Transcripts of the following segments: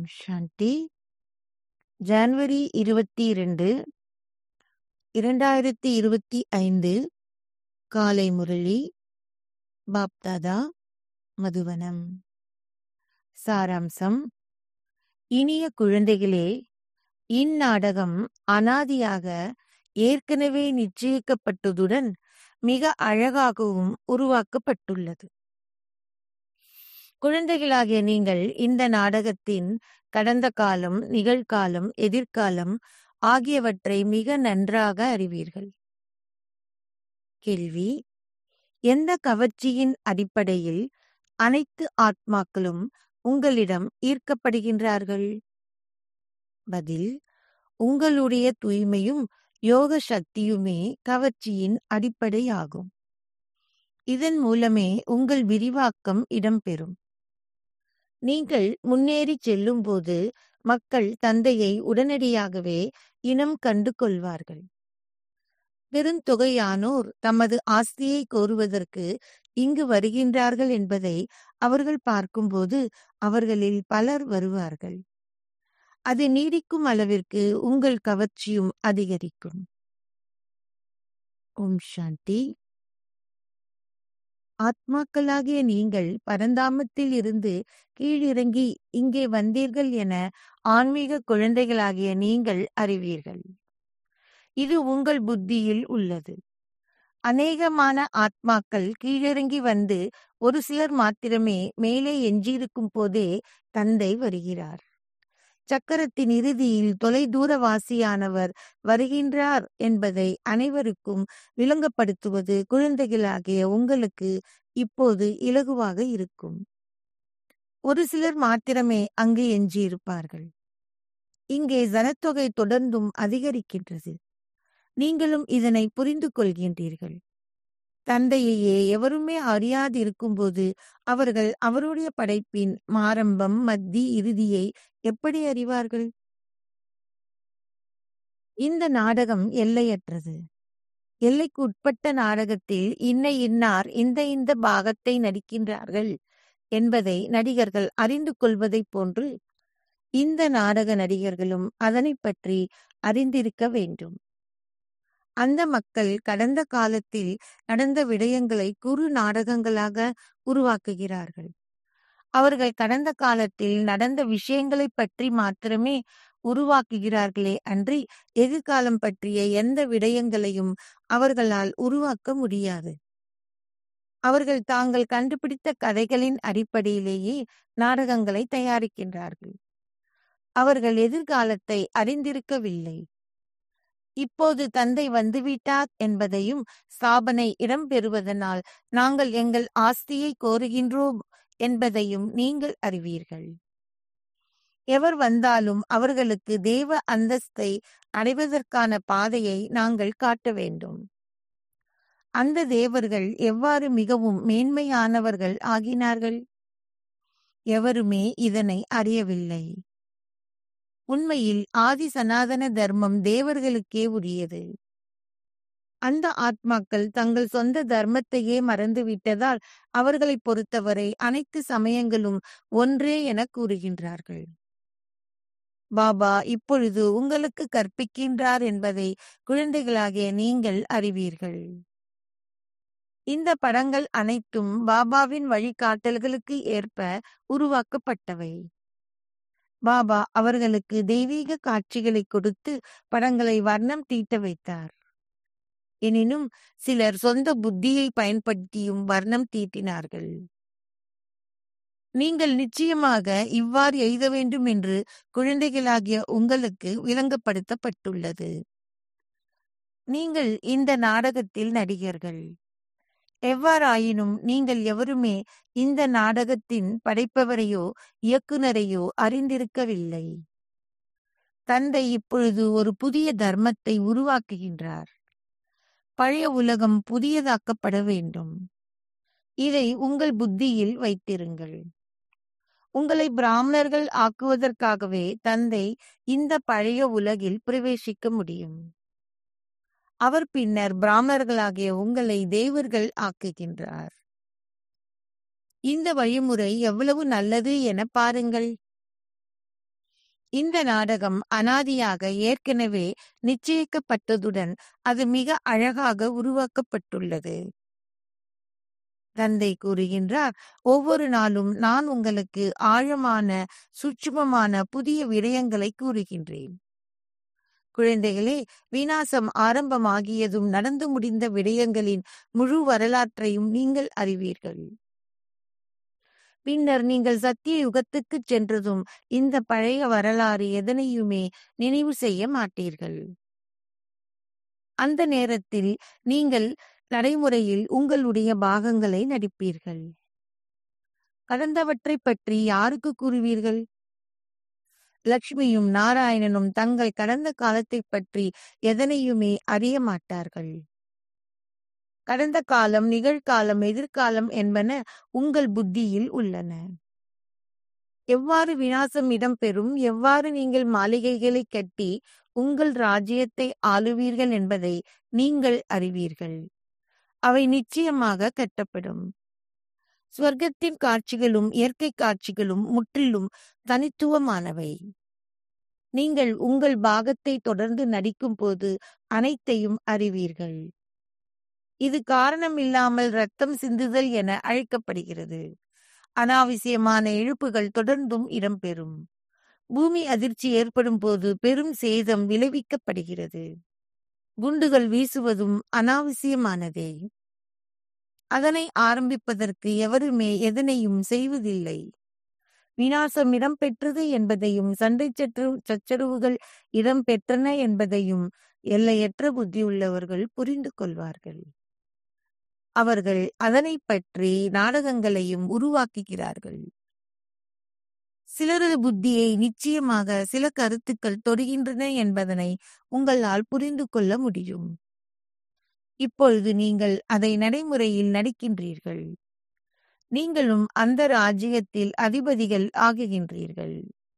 ஓம் சாந்தி ஜனவரி இருபத்தி இரண்டு இரண்டாயிரத்தி இருபத்தி ஐந்து காலை முரளி பாப்தாதா மதுவனம் சாராம்சம் இனிய குழந்தைகளே இந்நாடகம் அனாதியாக ஏற்கனவே நிச்சயிக்கப்பட்டதுடன் மிக அழகாகவும் உருவாக்கப்பட்டுள்ளது குழந்தைகளாகிய நீங்கள் இந்த நாடகத்தின் கடந்த காலம் நிகழ்காலம் எதிர்காலம் ஆகியவற்றை மிக நன்றாக அறிவீர்கள் கேள்வி எந்த கவர்ச்சியின் அடிப்படையில் அனைத்து ஆத்மாக்களும் உங்களிடம் ஈர்க்கப்படுகின்றார்கள் பதில் உங்களுடைய தூய்மையும் யோக சக்தியுமே கவர்ச்சியின் அடிப்படையாகும் இதன் மூலமே உங்கள் விரிவாக்கம் இடம்பெறும் நீங்கள் முன்னேறி செல்லும்போது மக்கள் தந்தையை உடனடியாகவே இனம் கண்டு கொள்வார்கள் பெருந்தொகையானோர் தமது ஆஸ்தியை கோருவதற்கு இங்கு வருகின்றார்கள் என்பதை அவர்கள் பார்க்கும்போது அவர்களில் பலர் வருவார்கள் அது நீடிக்கும் அளவிற்கு உங்கள் கவர்ச்சியும் அதிகரிக்கும் ஓம் சாந்தி ஆத்மாக்களாகிய நீங்கள் பரந்தாமத்தில் இருந்து கீழிறங்கி இங்கே வந்தீர்கள் என ஆன்மீக குழந்தைகளாகிய நீங்கள் அறிவீர்கள் இது உங்கள் புத்தியில் உள்ளது அநேகமான ஆத்மாக்கள் கீழிறங்கி வந்து ஒரு சிலர் மாத்திரமே மேலே எஞ்சியிருக்கும் போதே தந்தை வருகிறார் சக்கரத்தின் இறுதியில் தொலைதூரவாசியானவர் வருகின்றார் என்பதை அனைவருக்கும் விளங்கப்படுத்துவது குழந்தைகளாகிய உங்களுக்கு இப்போது இலகுவாக இருக்கும் ஒரு சிலர் மாத்திரமே அங்கு எஞ்சியிருப்பார்கள் இங்கே ஜனத்தொகை தொடர்ந்தும் அதிகரிக்கின்றது நீங்களும் இதனை புரிந்து கொள்கின்றீர்கள் தந்தையையே எவருமே அறியாது இருக்கும்போது அவர்கள் அவருடைய படைப்பின் மாரம்பம் மத்தி இறுதியை எப்படி அறிவார்கள் இந்த நாடகம் எல்லையற்றது எல்லைக்கு உட்பட்ட நாடகத்தில் இன்ன இன்னார் இந்த இந்த பாகத்தை நடிக்கின்றார்கள் என்பதை நடிகர்கள் அறிந்து கொள்வதைப் போன்று இந்த நாடக நடிகர்களும் அதனை பற்றி அறிந்திருக்க வேண்டும் அந்த மக்கள் கடந்த காலத்தில் நடந்த விடயங்களை குறு நாடகங்களாக உருவாக்குகிறார்கள் அவர்கள் கடந்த காலத்தில் நடந்த விஷயங்களை பற்றி மாத்திரமே உருவாக்குகிறார்களே அன்றி எதிர்காலம் பற்றிய எந்த விடயங்களையும் அவர்களால் உருவாக்க முடியாது அவர்கள் தாங்கள் கண்டுபிடித்த கதைகளின் அடிப்படையிலேயே நாடகங்களை தயாரிக்கின்றார்கள் அவர்கள் எதிர்காலத்தை அறிந்திருக்கவில்லை இப்போது தந்தை வந்துவிட்டார் என்பதையும் ஸ்தாபனை இடம்பெறுவதனால் நாங்கள் எங்கள் ஆஸ்தியை கோருகின்றோம் என்பதையும் நீங்கள் அறிவீர்கள் எவர் வந்தாலும் அவர்களுக்கு தேவ அந்தஸ்தை அடைவதற்கான பாதையை நாங்கள் காட்ட வேண்டும் அந்த தேவர்கள் எவ்வாறு மிகவும் மேன்மையானவர்கள் ஆகினார்கள் எவருமே இதனை அறியவில்லை உண்மையில் ஆதி சனாதன தர்மம் தேவர்களுக்கே உரியது அந்த ஆத்மாக்கள் தங்கள் சொந்த தர்மத்தையே மறந்துவிட்டதால் அவர்களை பொறுத்தவரை அனைத்து சமயங்களும் ஒன்றே என கூறுகின்றார்கள் பாபா இப்பொழுது உங்களுக்கு கற்பிக்கின்றார் என்பதை குழந்தைகளாகிய நீங்கள் அறிவீர்கள் இந்த படங்கள் அனைத்தும் பாபாவின் வழிகாட்டல்களுக்கு ஏற்ப உருவாக்கப்பட்டவை பாபா அவர்களுக்கு தெய்வீக காட்சிகளை கொடுத்து படங்களை வர்ணம் தீட்ட வைத்தார் எனினும் சிலர் சொந்த புத்தியை பயன்படுத்தியும் வர்ணம் தீட்டினார்கள் நீங்கள் நிச்சயமாக இவ்வாறு எழுத வேண்டும் என்று குழந்தைகளாகிய உங்களுக்கு விளங்கப்படுத்தப்பட்டுள்ளது நீங்கள் இந்த நாடகத்தில் நடிகர்கள் எவ்வாறாயினும் நீங்கள் எவருமே இந்த நாடகத்தின் படைப்பவரையோ இயக்குனரையோ அறிந்திருக்கவில்லை தந்தை இப்பொழுது ஒரு புதிய தர்மத்தை உருவாக்குகின்றார் பழைய உலகம் புதியதாக்கப்பட வேண்டும் இதை உங்கள் புத்தியில் வைத்திருங்கள் உங்களை பிராமணர்கள் ஆக்குவதற்காகவே தந்தை இந்த பழைய உலகில் பிரவேசிக்க முடியும் அவர் பின்னர் பிராமணர்களாகிய உங்களை தேவர்கள் ஆக்குகின்றார் இந்த வழிமுறை எவ்வளவு நல்லது என பாருங்கள் இந்த நாடகம் அனாதியாக ஏற்கனவே நிச்சயிக்கப்பட்டதுடன் அது மிக அழகாக உருவாக்கப்பட்டுள்ளது தந்தை கூறுகின்றார் ஒவ்வொரு நாளும் நான் உங்களுக்கு ஆழமான சூட்சுமமான புதிய விடயங்களை கூறுகின்றேன் குழந்தைகளே விநாசம் ஆரம்பமாகியதும் நடந்து முடிந்த விடயங்களின் முழு வரலாற்றையும் நீங்கள் அறிவீர்கள் பின்னர் நீங்கள் சத்திய யுகத்துக்கு சென்றதும் இந்த பழைய வரலாறு எதனையுமே நினைவு செய்ய மாட்டீர்கள் அந்த நேரத்தில் நீங்கள் நடைமுறையில் உங்களுடைய பாகங்களை நடிப்பீர்கள் கடந்தவற்றை பற்றி யாருக்கு கூறுவீர்கள் லக்ஷ்மியும் நாராயணனும் தங்கள் கடந்த காலத்தைப் பற்றி எதனையுமே அறிய மாட்டார்கள் கடந்த காலம் நிகழ்காலம் எதிர்காலம் என்பன உங்கள் புத்தியில் உள்ளன எவ்வாறு விநாசம் இடம்பெறும் எவ்வாறு நீங்கள் மாளிகைகளை கட்டி உங்கள் ராஜ்யத்தை ஆளுவீர்கள் என்பதை நீங்கள் அறிவீர்கள் அவை நிச்சயமாக கட்டப்படும் ஸ்வர்க்கத்தின் காட்சிகளும் இயற்கை காட்சிகளும் முற்றிலும் தனித்துவமானவை நீங்கள் உங்கள் பாகத்தை தொடர்ந்து நடிக்கும் போது அனைத்தையும் அறிவீர்கள் இது காரணம் இல்லாமல் ரத்தம் சிந்துதல் என அழைக்கப்படுகிறது அனாவசியமான இழுப்புகள் தொடர்ந்தும் இடம்பெறும் பூமி அதிர்ச்சி ஏற்படும் போது பெரும் சேதம் விளைவிக்கப்படுகிறது குண்டுகள் வீசுவதும் அனாவசியமானதே அதனை ஆரம்பிப்பதற்கு எவருமே எதனையும் செய்வதில்லை விநாசம் இடம்பெற்றது என்பதையும் சண்டை சற்று சச்சரவுகள் இடம்பெற்றன என்பதையும் எல்லையற்ற புத்தியுள்ளவர்கள் புரிந்து கொள்வார்கள் அவர்கள் அதனை பற்றி நாடகங்களையும் உருவாக்குகிறார்கள் சிலரது புத்தியை நிச்சயமாக சில கருத்துக்கள் தொடுகின்றன என்பதனை உங்களால் புரிந்து கொள்ள முடியும் இப்பொழுது நீங்கள் அதை நடைமுறையில் நடிக்கின்றீர்கள் நீங்களும் அந்த ராஜ்யத்தில் அதிபதிகள் ஆகுகின்றீர்கள்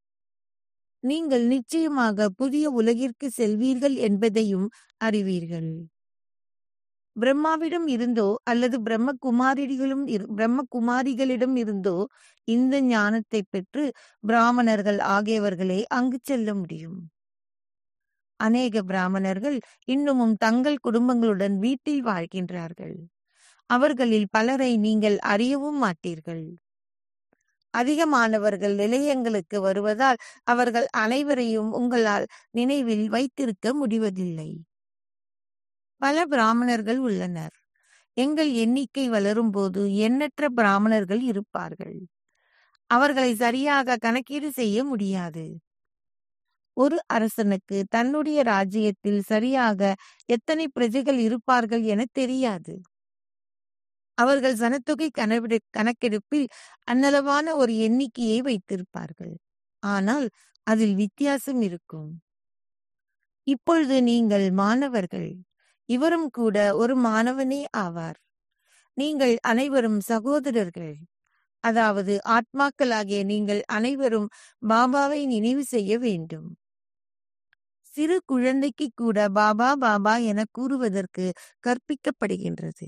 நீங்கள் நிச்சயமாக புதிய உலகிற்கு செல்வீர்கள் என்பதையும் அறிவீர்கள் பிரம்மாவிடம் இருந்தோ அல்லது பிரம்மகுமாரிகளும் பிரம்மகுமாரிகளிடம் இருந்தோ இந்த ஞானத்தை பெற்று பிராமணர்கள் ஆகியவர்களே அங்கு செல்ல முடியும் அநேக பிராமணர்கள் இன்னமும் தங்கள் குடும்பங்களுடன் வீட்டில் வாழ்கின்றார்கள் அவர்களில் பலரை நீங்கள் அறியவும் மாட்டீர்கள் அதிகமானவர்கள் நிலையங்களுக்கு வருவதால் அவர்கள் அனைவரையும் உங்களால் நினைவில் வைத்திருக்க முடிவதில்லை பல பிராமணர்கள் உள்ளனர் எங்கள் எண்ணிக்கை வளரும் போது எண்ணற்ற பிராமணர்கள் இருப்பார்கள் அவர்களை சரியாக கணக்கீடு செய்ய முடியாது ஒரு அரசனுக்கு தன்னுடைய ராஜ்யத்தில் சரியாக எத்தனை பிரஜைகள் இருப்பார்கள் என தெரியாது அவர்கள் சனத்தொகை கணவெடு கணக்கெடுப்பில் அன்னளவான ஒரு எண்ணிக்கையை வைத்திருப்பார்கள் ஆனால் அதில் வித்தியாசம் இருக்கும் இப்பொழுது நீங்கள் மாணவர்கள் இவரும் கூட ஒரு மாணவனே ஆவார் நீங்கள் அனைவரும் சகோதரர்கள் அதாவது ஆத்மாக்களாகிய நீங்கள் அனைவரும் பாபாவை நினைவு செய்ய வேண்டும் சிறு குழந்தைக்கு கூட பாபா பாபா என கூறுவதற்கு கற்பிக்கப்படுகின்றது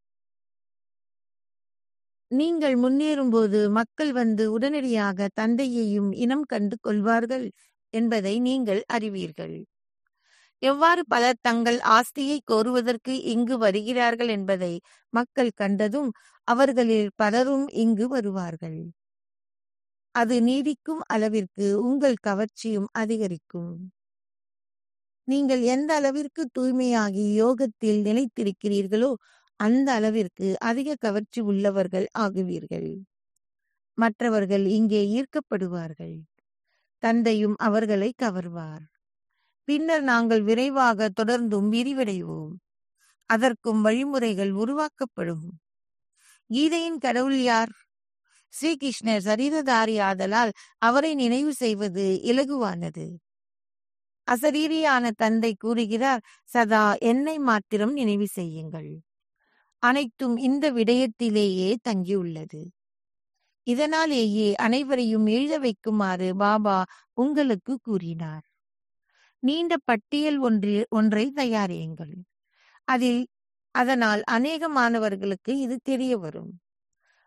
நீங்கள் முன்னேறும்போது மக்கள் வந்து உடனடியாக தந்தையையும் இனம் கண்டு கொள்வார்கள் என்பதை நீங்கள் அறிவீர்கள் எவ்வாறு பலர் தங்கள் ஆஸ்தியை கோருவதற்கு இங்கு வருகிறார்கள் என்பதை மக்கள் கண்டதும் அவர்களில் பலரும் இங்கு வருவார்கள் அது நீடிக்கும் அளவிற்கு உங்கள் கவர்ச்சியும் அதிகரிக்கும் நீங்கள் எந்த அளவிற்கு தூய்மையாகி யோகத்தில் நிலைத்திருக்கிறீர்களோ அந்த அளவிற்கு அதிக கவர்ச்சி உள்ளவர்கள் ஆகுவீர்கள் மற்றவர்கள் இங்கே ஈர்க்கப்படுவார்கள் தந்தையும் அவர்களை கவர்வார் பின்னர் நாங்கள் விரைவாக தொடர்ந்தும் விரிவடைவோம் அதற்கும் வழிமுறைகள் உருவாக்கப்படும் கீதையின் கடவுள் யார் ஸ்ரீகிருஷ்ணர் சரீரதாரி ஆதலால் அவரை நினைவு செய்வது இலகுவானது அசரீரியான தந்தை கூறுகிறார் சதா என்னை மாத்திரம் நினைவு செய்யுங்கள் அனைத்தும் இந்த விடயத்திலேயே தங்கியுள்ளது இதனாலேயே அனைவரையும் எழுத வைக்குமாறு பாபா உங்களுக்கு கூறினார் நீண்ட பட்டியல் ஒன்று ஒன்றை தயாரியுங்கள் அதில் அதனால் அநேக மாணவர்களுக்கு இது தெரிய வரும்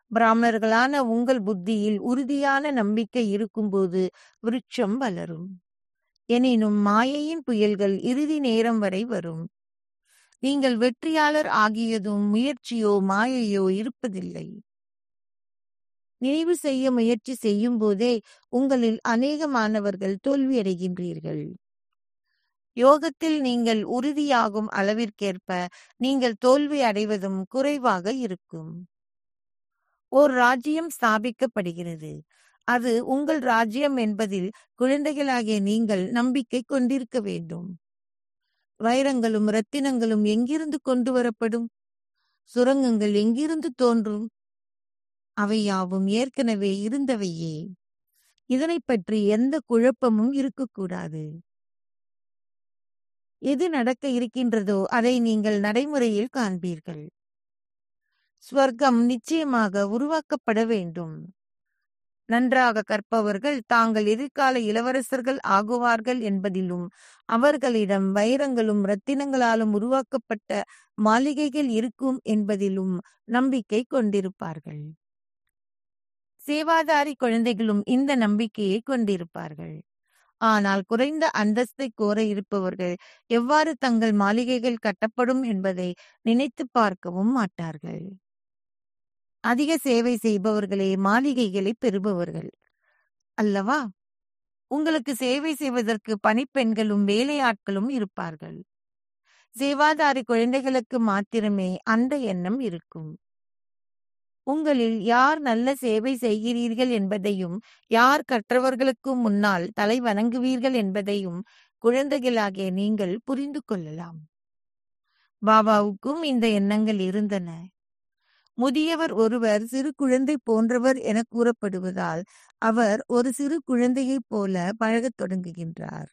பிராமணர்களான உங்கள் புத்தியில் உறுதியான நம்பிக்கை இருக்கும்போது விருட்சம் வளரும் எனினும் மாயையின் புயல்கள் இறுதி நேரம் வரை வரும் நீங்கள் வெற்றியாளர் ஆகியதும் முயற்சியோ மாயையோ இருப்பதில்லை நினைவு செய்ய முயற்சி செய்யும் போதே உங்களில் அநேகமானவர்கள் தோல்வியடைகின்றீர்கள் யோகத்தில் நீங்கள் உறுதியாகும் அளவிற்கேற்ப நீங்கள் தோல்வி அடைவதும் குறைவாக இருக்கும் ஓர் ராஜ்யம் ஸ்தாபிக்கப்படுகிறது அது உங்கள் ராஜ்யம் என்பதில் குழந்தைகளாகிய நீங்கள் நம்பிக்கை கொண்டிருக்க வேண்டும் வைரங்களும் இரத்தினங்களும் எங்கிருந்து கொண்டு வரப்படும் சுரங்கங்கள் எங்கிருந்து தோன்றும் அவை யாவும் ஏற்கனவே இருந்தவையே இதனை பற்றி எந்த குழப்பமும் இருக்கக்கூடாது எது நடக்க இருக்கின்றதோ அதை நீங்கள் நடைமுறையில் காண்பீர்கள் ஸ்வர்க்கம் நிச்சயமாக உருவாக்கப்பட வேண்டும் நன்றாக கற்பவர்கள் தாங்கள் எதிர்கால இளவரசர்கள் ஆகுவார்கள் என்பதிலும் அவர்களிடம் வைரங்களும் இரத்தினங்களாலும் உருவாக்கப்பட்ட மாளிகைகள் இருக்கும் என்பதிலும் நம்பிக்கை கொண்டிருப்பார்கள் சேவாதாரி குழந்தைகளும் இந்த நம்பிக்கையை கொண்டிருப்பார்கள் ஆனால் குறைந்த அந்தஸ்தை கோர இருப்பவர்கள் எவ்வாறு தங்கள் மாளிகைகள் கட்டப்படும் என்பதை நினைத்து பார்க்கவும் மாட்டார்கள் அதிக சேவை செய்பவர்களே மாளிகைகளை பெறுபவர்கள் அல்லவா உங்களுக்கு சேவை செய்வதற்கு பணிப்பெண்களும் வேலையாட்களும் இருப்பார்கள் சேவாதாரி குழந்தைகளுக்கு மாத்திரமே அந்த எண்ணம் இருக்கும் உங்களில் யார் நல்ல சேவை செய்கிறீர்கள் என்பதையும் யார் கற்றவர்களுக்கு முன்னால் தலை வணங்குவீர்கள் என்பதையும் குழந்தைகளாகிய நீங்கள் புரிந்து கொள்ளலாம் பாபாவுக்கும் இந்த எண்ணங்கள் இருந்தன முதியவர் ஒருவர் சிறு குழந்தை போன்றவர் என கூறப்படுவதால் அவர் ஒரு சிறு குழந்தையைப் போல பழகத் தொடங்குகின்றார்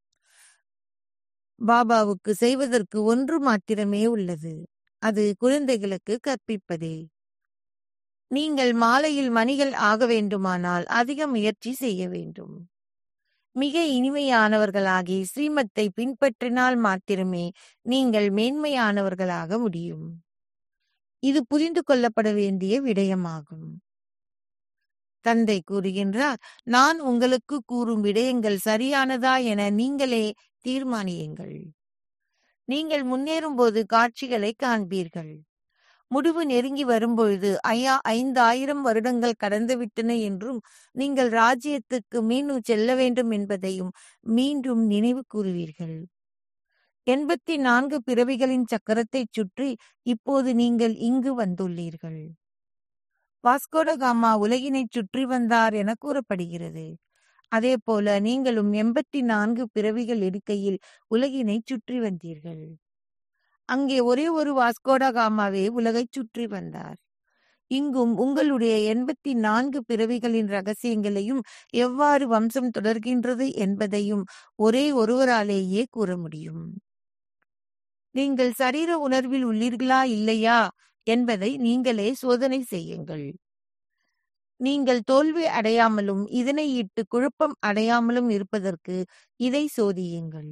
பாபாவுக்கு செய்வதற்கு ஒன்று மாத்திரமே உள்ளது அது குழந்தைகளுக்கு கற்பிப்பதே நீங்கள் மாலையில் மணிகள் ஆக வேண்டுமானால் அதிக முயற்சி செய்ய வேண்டும் மிக இனிமையானவர்களாகி ஸ்ரீமத்தை பின்பற்றினால் மாத்திரமே நீங்கள் மேன்மையானவர்களாக முடியும் இது புரிந்து கொள்ளப்பட வேண்டிய விடயமாகும் தந்தை கூறுகின்றார் நான் உங்களுக்கு கூறும் விடயங்கள் சரியானதா என நீங்களே தீர்மானியுங்கள் நீங்கள் முன்னேறும்போது காட்சிகளை காண்பீர்கள் முடிவு நெருங்கி வரும்பொழுது ஐயா ஐந்தாயிரம் வருடங்கள் கடந்துவிட்டன என்றும் நீங்கள் ராஜ்யத்துக்கு மீண்டும் செல்ல வேண்டும் என்பதையும் மீண்டும் நினைவு கூறுவீர்கள் எண்பத்தி நான்கு பிறவிகளின் சக்கரத்தைச் சுற்றி இப்போது நீங்கள் இங்கு வந்துள்ளீர்கள் வாஸ்கோடகாமா உலகினை சுற்றி வந்தார் என கூறப்படுகிறது அதே போல நீங்களும் எண்பத்தி நான்கு பிறவிகள் இருக்கையில் உலகினை சுற்றி வந்தீர்கள் அங்கே ஒரே ஒரு வாஸ்கோடகாமாவே உலகை சுற்றி வந்தார் இங்கும் உங்களுடைய எண்பத்தி நான்கு பிறவிகளின் ரகசியங்களையும் எவ்வாறு வம்சம் தொடர்கின்றது என்பதையும் ஒரே ஒருவராலேயே கூற முடியும் நீங்கள் சரீர உணர்வில் உள்ளீர்களா இல்லையா என்பதை நீங்களே சோதனை செய்யுங்கள் நீங்கள் தோல்வி அடையாமலும் இதனை இட்டு குழப்பம் அடையாமலும் இருப்பதற்கு இதை சோதியுங்கள்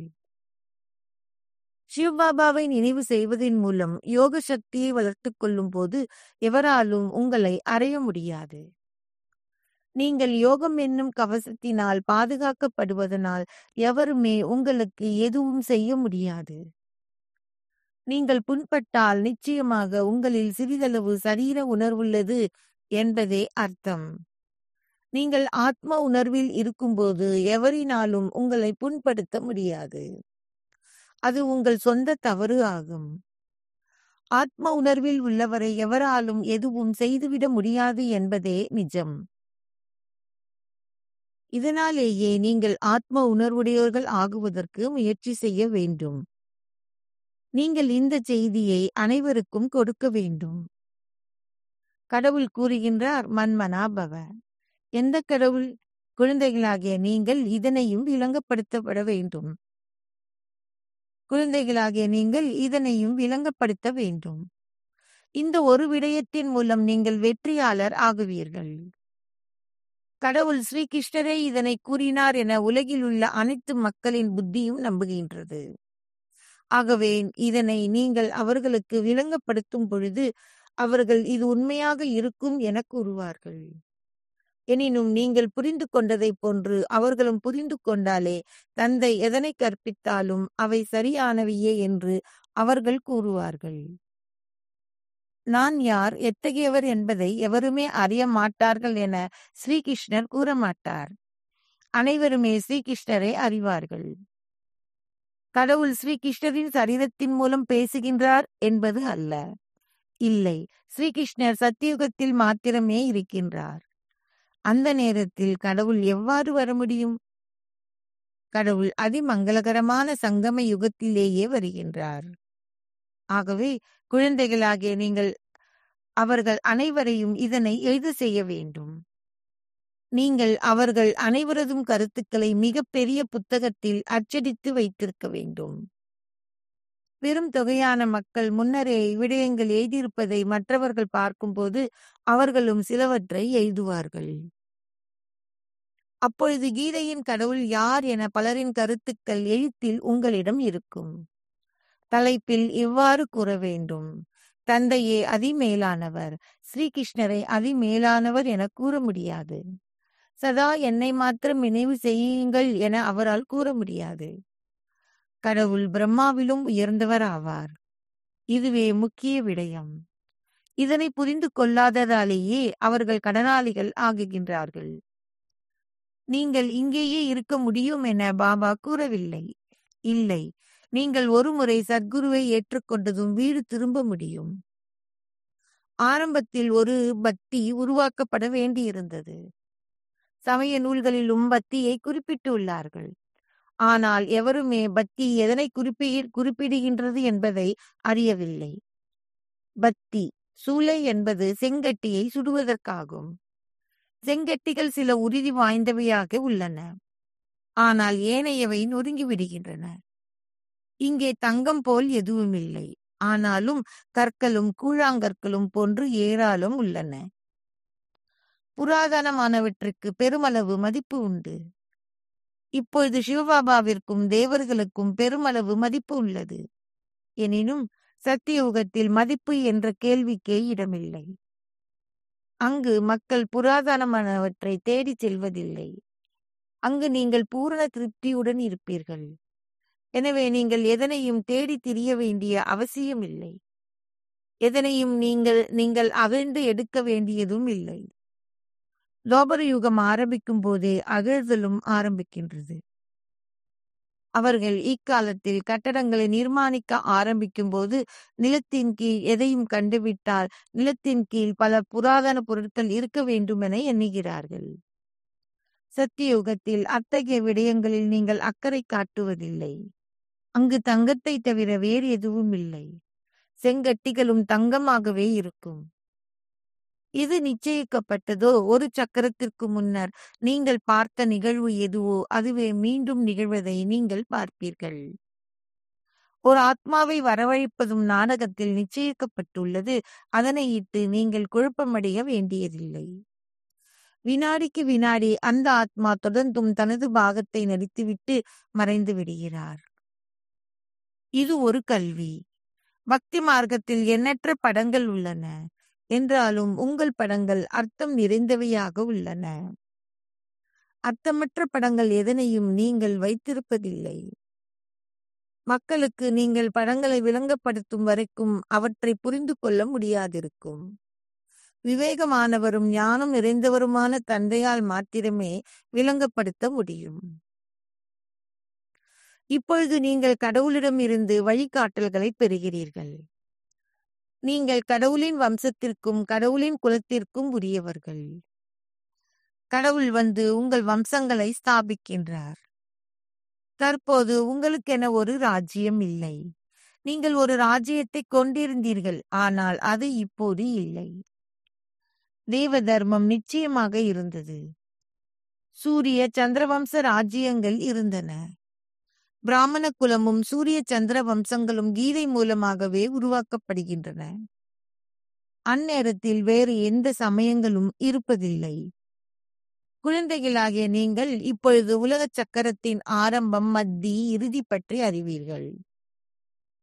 சிவபாபாவை நினைவு செய்வதன் மூலம் யோக சக்தியை வளர்த்துக் கொள்ளும் போது எவராலும் உங்களை அறைய முடியாது நீங்கள் யோகம் என்னும் கவசத்தினால் பாதுகாக்கப்படுவதனால் எவருமே உங்களுக்கு எதுவும் செய்ய முடியாது நீங்கள் புண்பட்டால் நிச்சயமாக உங்களில் சிறிதளவு சரீர உணர்வுள்ளது என்பதே அர்த்தம் நீங்கள் ஆத்ம உணர்வில் இருக்கும்போது எவரினாலும் உங்களை புண்படுத்த முடியாது அது உங்கள் சொந்த தவறு ஆகும் ஆத்ம உணர்வில் உள்ளவரை எவராலும் எதுவும் செய்துவிட முடியாது என்பதே நிஜம் இதனாலேயே நீங்கள் ஆத்ம உணர்வுடையோர்கள் ஆகுவதற்கு முயற்சி செய்ய வேண்டும் நீங்கள் இந்த செய்தியை அனைவருக்கும் கொடுக்க வேண்டும் கடவுள் கூறுகின்றார் மன்மனா பவ எந்த கடவுள் குழந்தைகளாகிய நீங்கள் இதனையும் விளங்கப்படுத்தப்பட வேண்டும் குழந்தைகளாகிய நீங்கள் இதனையும் விளங்கப்படுத்த வேண்டும் இந்த ஒரு விடயத்தின் மூலம் நீங்கள் வெற்றியாளர் ஆகுவீர்கள் கடவுள் ஸ்ரீகிருஷ்ணரே இதனை கூறினார் என உலகில் உள்ள அனைத்து மக்களின் புத்தியும் நம்புகின்றது ஆகவே இதனை நீங்கள் அவர்களுக்கு விளங்கப்படுத்தும் பொழுது அவர்கள் இது உண்மையாக இருக்கும் என கூறுவார்கள் எனினும் நீங்கள் புரிந்து கொண்டதைப் போன்று அவர்களும் புரிந்து கொண்டாலே தந்தை எதனை கற்பித்தாலும் அவை சரியானவையே என்று அவர்கள் கூறுவார்கள் நான் யார் எத்தகையவர் என்பதை எவருமே அறிய மாட்டார்கள் என ஸ்ரீகிருஷ்ணர் கூற மாட்டார் அனைவருமே ஸ்ரீகிருஷ்ணரை அறிவார்கள் கடவுள் ஸ்ரீகிருஷ்ணரின் சரீரத்தின் மூலம் பேசுகின்றார் என்பது அல்ல இல்லை ஸ்ரீகிருஷ்ணர் சத்தியுகத்தில் மாத்திரமே இருக்கின்றார் அந்த நேரத்தில் கடவுள் எவ்வாறு வர முடியும் கடவுள் அதிமங்களகரமான சங்கம யுகத்திலேயே வருகின்றார் ஆகவே குழந்தைகளாகிய நீங்கள் அவர்கள் அனைவரையும் இதனை எழுத செய்ய வேண்டும் நீங்கள் அவர்கள் அனைவரதும் கருத்துக்களை மிக பெரிய புத்தகத்தில் அச்சடித்து வைத்திருக்க வேண்டும் பெரும் தொகையான மக்கள் முன்னரே விடயங்கள் எழுதியிருப்பதை மற்றவர்கள் பார்க்கும்போது அவர்களும் சிலவற்றை எழுதுவார்கள் அப்பொழுது கீதையின் கடவுள் யார் என பலரின் கருத்துக்கள் எழுத்தில் உங்களிடம் இருக்கும் தலைப்பில் இவ்வாறு கூற வேண்டும் தந்தையே அதிமேலானவர் ஸ்ரீகிருஷ்ணரை அதிமேலானவர் என கூற முடியாது சதா என்னை மாத்திரம் நினைவு செய்யுங்கள் என அவரால் கூற முடியாது கடவுள் பிரம்மாவிலும் உயர்ந்தவர் ஆவார் இதுவே முக்கிய விடயம் இதனை புரிந்து கொள்ளாததாலேயே அவர்கள் கடனாளிகள் ஆகுகின்றார்கள் நீங்கள் இங்கேயே இருக்க முடியும் என பாபா கூறவில்லை இல்லை நீங்கள் ஒருமுறை சத்குருவை ஏற்றுக்கொண்டதும் வீடு திரும்ப முடியும் ஆரம்பத்தில் ஒரு பக்தி உருவாக்கப்பட வேண்டியிருந்தது சமய நூல்களிலும் பக்தியை குறிப்பிட்டுள்ளார்கள் ஆனால் எவருமே பக்தி எதனை குறிப்பி குறிப்பிடுகின்றது என்பதை அறியவில்லை பக்தி சூளை என்பது செங்கட்டியை சுடுவதற்காகும் செங்கட்டிகள் சில உறுதி வாய்ந்தவையாக உள்ளன ஆனால் ஏனையவை நொறுங்கி விடுகின்றன இங்கே தங்கம் போல் எதுவும் இல்லை ஆனாலும் கற்களும் கூழாங்கற்களும் போன்று ஏராளம் உள்ளன புராதனமானவற்றுக்கு பெருமளவு மதிப்பு உண்டு இப்பொழுது சிவபாபாவிற்கும் தேவர்களுக்கும் பெருமளவு மதிப்பு உள்ளது எனினும் சத்தியுகத்தில் மதிப்பு என்ற கேள்விக்கே இடமில்லை அங்கு மக்கள் புராதனமானவற்றை தேடி செல்வதில்லை அங்கு நீங்கள் பூரண திருப்தியுடன் இருப்பீர்கள் எனவே நீங்கள் எதனையும் தேடி திரிய வேண்டிய அவசியமில்லை எதனையும் நீங்கள் நீங்கள் அகழ்ந்து எடுக்க வேண்டியதும் இல்லை தோபர யுகம் ஆரம்பிக்கும் போதே அகழ்தலும் ஆரம்பிக்கின்றது அவர்கள் இக்காலத்தில் கட்டடங்களை நிர்மாணிக்க ஆரம்பிக்கும் போது நிலத்தின் கீழ் எதையும் கண்டுவிட்டால் நிலத்தின் கீழ் பல புராதன பொருட்கள் இருக்க வேண்டுமென எண்ணுகிறார்கள் சத்தியுகத்தில் அத்தகைய விடயங்களில் நீங்கள் அக்கறை காட்டுவதில்லை அங்கு தங்கத்தை தவிர வேறு எதுவும் இல்லை செங்கட்டிகளும் தங்கமாகவே இருக்கும் இது நிச்சயிக்கப்பட்டதோ ஒரு சக்கரத்திற்கு முன்னர் நீங்கள் பார்த்த நிகழ்வு எதுவோ அதுவே மீண்டும் நிகழ்வதை நீங்கள் பார்ப்பீர்கள் ஒரு ஆத்மாவை வரவழைப்பதும் நாடகத்தில் நிச்சயிக்கப்பட்டுள்ளது அதனை இட்டு நீங்கள் குழப்பமடைய வேண்டியதில்லை வினாடிக்கு வினாடி அந்த ஆத்மா தொடர்ந்தும் தனது பாகத்தை நடித்துவிட்டு மறைந்து விடுகிறார் இது ஒரு கல்வி பக்தி மார்க்கத்தில் எண்ணற்ற படங்கள் உள்ளன என்றாலும் உங்கள் படங்கள் அர்த்தம் நிறைந்தவையாக உள்ளன அர்த்தமற்ற படங்கள் எதனையும் நீங்கள் வைத்திருப்பதில்லை மக்களுக்கு நீங்கள் படங்களை விளங்கப்படுத்தும் வரைக்கும் அவற்றை புரிந்து கொள்ள முடியாதிருக்கும் விவேகமானவரும் ஞானம் நிறைந்தவருமான தந்தையால் மாத்திரமே விளங்கப்படுத்த முடியும் இப்பொழுது நீங்கள் கடவுளிடம் இருந்து வழிகாட்டல்களை பெறுகிறீர்கள் நீங்கள் கடவுளின் வம்சத்திற்கும் கடவுளின் குலத்திற்கும் உரியவர்கள் கடவுள் வந்து உங்கள் வம்சங்களை ஸ்தாபிக்கின்றார் தற்போது உங்களுக்கென ஒரு ராஜ்யம் இல்லை நீங்கள் ஒரு ராஜ்யத்தை கொண்டிருந்தீர்கள் ஆனால் அது இப்போது இல்லை தேவ தர்மம் நிச்சயமாக இருந்தது சூரிய சந்திரவம்ச ராஜ்யங்கள் இருந்தன பிராமண குலமும் சூரிய சந்திர வம்சங்களும் கீதை மூலமாகவே உருவாக்கப்படுகின்றன அந்நேரத்தில் வேறு எந்த சமயங்களும் இருப்பதில்லை குழந்தைகளாகிய நீங்கள் இப்பொழுது உலக சக்கரத்தின் ஆரம்பம் மத்தி இறுதி பற்றி அறிவீர்கள்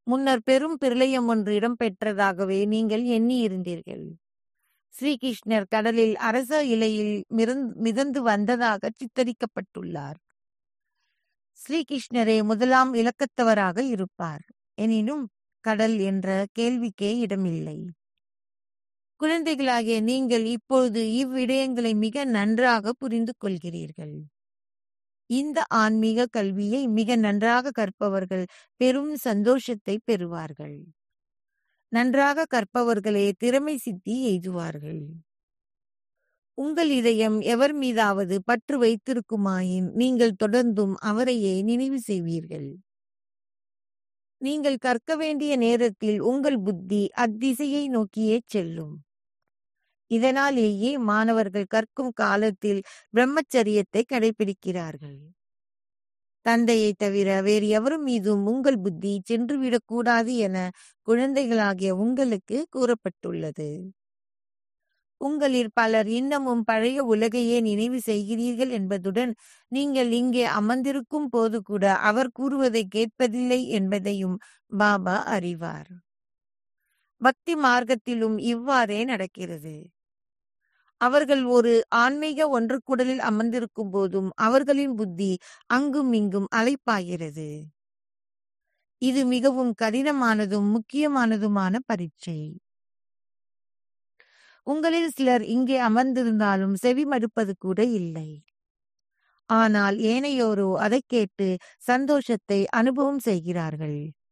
முன்னர் பெரும் பிரளயம் ஒன்று இடம்பெற்றதாகவே நீங்கள் எண்ணியிருந்தீர்கள் ஸ்ரீகிருஷ்ணர் கடலில் அரச இலையில் மிதந்- மிதந்து வந்ததாக சித்தரிக்கப்பட்டுள்ளார் ஸ்ரீகிருஷ்ணரே முதலாம் இலக்கத்தவராக இருப்பார் எனினும் கடல் என்ற கேள்விக்கே இடமில்லை குழந்தைகளாகிய நீங்கள் இப்பொழுது இவ்விடயங்களை மிக நன்றாக புரிந்து கொள்கிறீர்கள் இந்த ஆன்மீக கல்வியை மிக நன்றாக கற்பவர்கள் பெரும் சந்தோஷத்தை பெறுவார்கள் நன்றாக கற்பவர்களே திறமை சித்தி எய்துவார்கள் உங்கள் இதயம் எவர் மீதாவது பற்று வைத்திருக்குமாயின் நீங்கள் தொடர்ந்தும் அவரையே நினைவு செய்வீர்கள் நீங்கள் கற்க வேண்டிய நேரத்தில் உங்கள் புத்தி அத்திசையை நோக்கியே செல்லும் இதனாலேயே மாணவர்கள் கற்கும் காலத்தில் பிரம்மச்சரியத்தை கடைபிடிக்கிறார்கள் தந்தையை தவிர வேறு எவரும் மீதும் உங்கள் புத்தி சென்றுவிடக் கூடாது என குழந்தைகளாகிய உங்களுக்கு கூறப்பட்டுள்ளது உங்களில் பலர் இன்னமும் பழைய உலகையே நினைவு செய்கிறீர்கள் என்பதுடன் நீங்கள் இங்கே அமர்ந்திருக்கும் போது கூட அவர் கூறுவதை கேட்பதில்லை என்பதையும் பாபா அறிவார் பக்தி மார்க்கத்திலும் இவ்வாறே நடக்கிறது அவர்கள் ஒரு ஆன்மீக ஒன்றுக்குடலில் அமர்ந்திருக்கும் போதும் அவர்களின் புத்தி அங்கும் இங்கும் அலைப்பாகிறது இது மிகவும் கடினமானதும் முக்கியமானதுமான பரீட்சை உங்களில் சிலர் இங்கே அமர்ந்திருந்தாலும் செவி மடுப்பது கூட இல்லை ஆனால் ஏனையோரோ அதை கேட்டு சந்தோஷத்தை அனுபவம் செய்கிறார்கள்